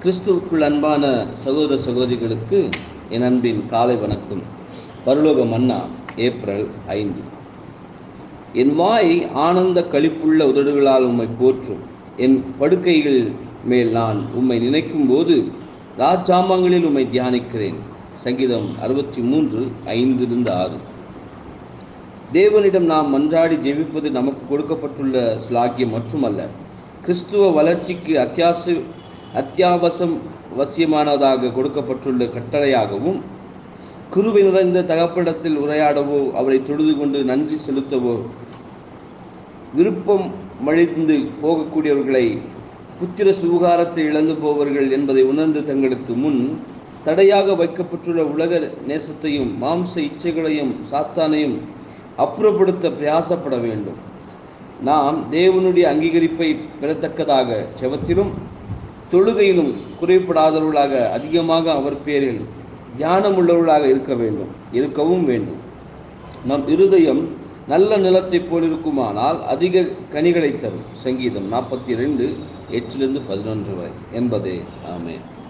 கிறிஸ்துவுக்குள் அன்பான சகோதர சகோதரிகளுக்கு என் அன்பின் காலை வணக்கம் பரலோக மன்னா ஏப்ரல் ஐந்து என் வாய் ஆனந்த களிப்புள்ள உதடுகளால் உம்மை போற்றும் என் படுக்கைகள் மேல் நான் உம்மை நினைக்கும் போது ராஜாமங்களில் உம்மை தியானிக்கிறேன் சங்கீதம் அறுபத்தி மூன்று ஐந்திலிருந்து ஆறு தேவனிடம் நாம் மன்றாடி ஜெபிப்பது நமக்கு கொடுக்கப்பட்டுள்ள ஸ்லாக்கியம் மட்டுமல்ல கிறிஸ்துவ வளர்ச்சிக்கு அத்தியாச அத்தியாவசம் அவசியமானதாக கொடுக்கப்பட்டுள்ள கட்டளையாகவும் குருவை நிறைந்த தகப்படத்தில் உரையாடவோ அவரை தொழுது கொண்டு நன்றி செலுத்தவோ விருப்பம் மழிந்து போகக்கூடியவர்களை புத்திர சுகாரத்தை இழந்து போவர்கள் என்பதை உணர்ந்து தங்களுக்கு முன் தடையாக வைக்கப்பட்டுள்ள உலக நேசத்தையும் மாம்ச இச்சைகளையும் சாத்தானையும் அப்புறப்படுத்த பிரயாசப்பட வேண்டும் நாம் தேவனுடைய அங்கீகரிப்பை பெறத்தக்கதாக செவத்திலும் தொழுகையிலும் குறைப்படாதவர்களாக அதிகமாக அவர் பேரில் தியானமுள்ளவர்களாக இருக்க வேண்டும் இருக்கவும் வேண்டும் நம் இருதயம் நல்ல நிலத்தைப் போல் இருக்குமானால் அதிக கனிகளை தரும் சங்கீதம் நாற்பத்தி ரெண்டு எட்டிலிருந்து பதினொன்று வரை என்பதே ஆமே